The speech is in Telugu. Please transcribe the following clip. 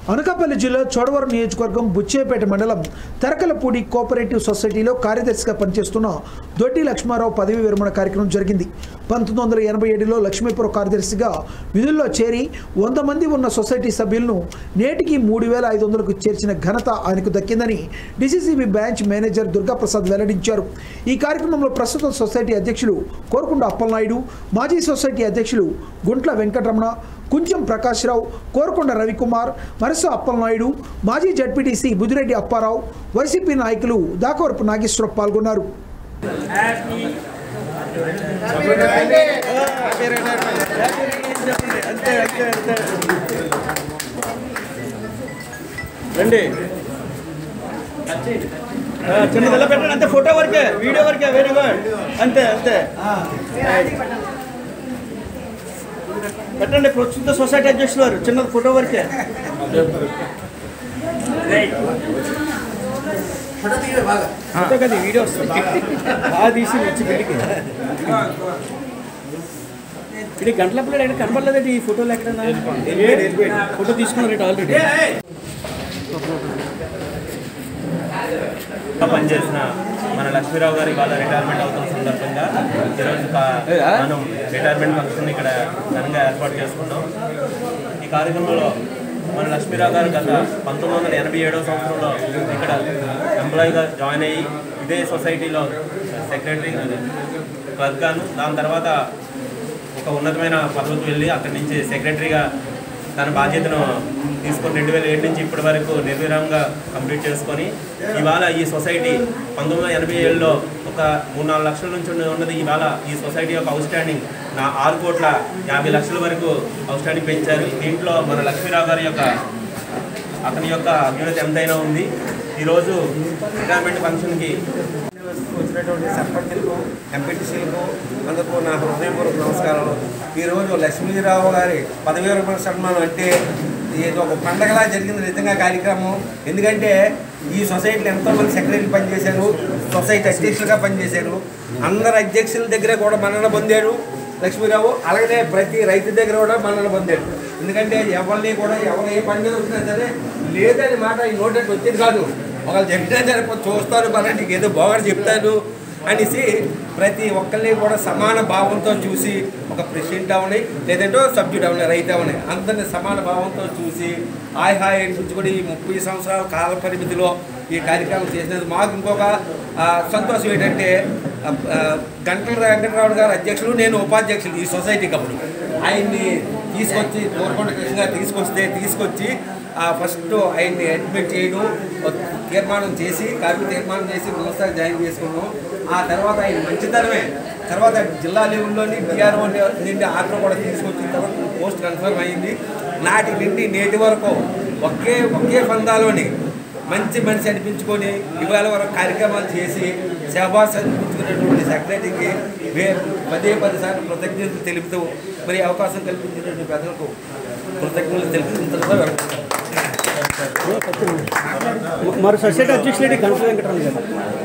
అనకాపల్లి జిల్లా చోడవరం నియోజకవర్గం బుచ్చేపేట మండలం తరకలపూడి కోఆపరేటివ్ సొసైటీలో కార్యదర్శిగా పనిచేస్తున్న దొడ్డి లక్ష్మారావు పదవి విరమణ కార్యక్రమం జరిగింది పంతొమ్మిది వందల ఎనభై ఏడులో లక్ష్మీపురం కార్యదర్శిగా విధుల్లో చేరి వంద మంది ఉన్న సొసైటీ సభ్యులను నేటికి మూడు వేల ఐదు వందలకు చేర్చిన ఘనత ఆయనకు దక్కిందని డిసిసిబి బ్రాంచ్ మేనేజర్ దుర్గాప్రసాద్ వెల్లడించారు ఈ కార్యక్రమంలో ప్రస్తుత సొసైటీ అధ్యక్షులు కోరుకుంట అప్పలనాయుడు మాజీ సొసైటీ అధ్యక్షులు గుంట్ల వెంకటరమణ కుంచెం ప్రకాశ్రావు కోరకొండ రవికుమార్ మరస అప్పలనాయుడు మాజీ జడ్పీటీసీ బుదిరెడ్డి అప్పారావు వైసీపీ నాయకులు దాకవరపు నాగేశ్వరరావు పాల్గొన్నారు రండి ఆ, చిన్నదిలా పెట్టండి అంతే ఫోటో వరకే వీడియో వరకే వెరీ గుడ్ అంతే అంతే పెట్టండి ప్రస్తుత సొసైటీ అధ్యక్షులు వారు చిన్నది ఫోటో వరకే ఫోటో కదా వీడియో వస్తుంది బాగా తీసి వచ్చి పెళ్ళికి ఇది గంటల పిల్లలు ఎక్కడ కనపడలేదండి ఈ ఫోటోలు ఎక్కడన్నా ఫోటో తీసుకున్నారు ఆల్రెడీ పనిచేసిన మన లక్ష్మీరావు గారి వాళ్ళ రిటైర్మెంట్ అవుతున్న సందర్భంగా ఈరోజు కా- మనం రిటైర్మెంట్ ఫంక్షన్ ఇక్కడ ఘనంగా ఏర్పాటు చేసుకున్నాం ఈ కార్యక్రమంలో మన లక్ష్మీరావు గారు గత పంతొమ్మిది వందల ఎనభై ఏడవ సంవత్సరంలో ఇక్కడ ఎంప్లాయీగా జాయిన్ అయ్యి ఇదే సొసైటీలో సెక్రటరీ క్లర్క్ గాను దాని తర్వాత ఒక ఉన్నతమైన పదవికి వెళ్ళి అక్కడి నుంచి సెక్రటరీగా తన బాధ్యతను తీసుకొని రెండు వేల ఏడు నుంచి ఇప్పటి వరకు నిర్విరామంగా కంప్లీట్ చేసుకొని ఇవాళ ఈ సొసైటీ పంతొమ్మిది వందల ఎనభై ఏడులో ఒక మూడు నాలుగు లక్షల నుంచి ఉన్న- ఉన్నది ఇవాళ ఈ సొసైటీ యొక్క అవుట్ స్టాండింగ్ నా ఆరు కోట్ల యాభై లక్షల వరకు అవుట్ స్టాండింగ్ పెంచారు దీంట్లో మన లక్ష్మీరావు గారి యొక్క అతని యొక్క అభ్యున్నతి ఎంతైనా ఉంది ఈరోజు రిటైర్మెంట్ ఫంక్షన్కి వచ్చినటువంటి సర్పంచులకు ఎంపీటీసీలకు అందరికీ నా హృదయపూర్వక నమస్కారాలు ఈరోజు లక్ష్మీరావు గారి పదవి విరమణ సన్మానం అంటే ఇది ఒక పండగలా జరిగింది నిజంగా కార్యక్రమం ఎందుకంటే ఈ సొసైటీలో ఎంతోమంది సెక్రటరీలు పనిచేశారు సొసైటీ అధ్యక్షులుగా పనిచేశారు అందరు అధ్యక్షుల దగ్గర కూడా మన్నన పొందారు లక్ష్మీరావు అలాగే ప్రతి రైతు దగ్గర కూడా మన్నన పొందాడు ఎందుకంటే ఎవరిని కూడా ఎవరు ఏ పని మీద వచ్చినా సరే లేదని మాట ఈ నోటెట్ వచ్చేది కాదు ఒకళ్ళు చెప్పినా సరే "పో- చూస్తారు మన నీకు ఏదో బాగా చెప్తాను అనేసి ప్రతి ఒక్కరిని కూడా సమాన భావంతో చూసి ఒక ప్రెసిడెంట్ అవని లేదంటే సభ్యుడు అవని రైతు అవని అందరిని సమాన భావంతో చూసి హాయ్ హాయ్ అనిపించుకొని ఈ ముప్పై సంవత్సరాల కాల పరిమితిలో ఈ కార్యక్రమం చేసినది మాకు ఇంకొక ఆ, సంతోషం ఏంటంటే ఆ, ఆ, గంటల వెంకటరావు గారు అధ్యక్షులు నేను ఉపాధ్యక్షులు ఈ సొసైటీకి అప్పుడు ఆయన్ని తీసుకొచ్చి కోరుకొండ కృష్ణ గారు తీసుకొస్తే తీసుకొచ్చి ఆ ఫస్ట్ ఆయన్ని అడ్మిట్ చేయడం ఒక తీర్మానం చేసి కార్మిక తీర్మానం చేసి వ్యవస్థకు జాయిన్ చేసుకున్నాం ఆ తర్వాత ఆయన మంచితనమే తర్వాత జిల్లా లెవెల్లోని డిఆర్ఓ నుండి ఆర్డర్ కూడా తీసుకొచ్చిన తర్వాత పోస్ట్ కన్ఫర్మ్ అయింది నాటి నుండి నేటి వరకు ఒకే ఒకే పందాలోని మంచి మనిషి అనిపించుకొని ఇవాళ వరకు కార్యక్రమాలు చేసి సేవాస్ అనిపించుకునేటువంటి సెక్రటరీకి వే పదే పది సార్లు కృతజ్ఞతలు తెలుపుతూ మరి అవకాశం కల్పించినటువంటి పెద్దలకు కృతజ్ఞతలు తెలుపుతూ మరి సొసైటీ అధ్యక్షులు గంటల వెంకటరమణ గారు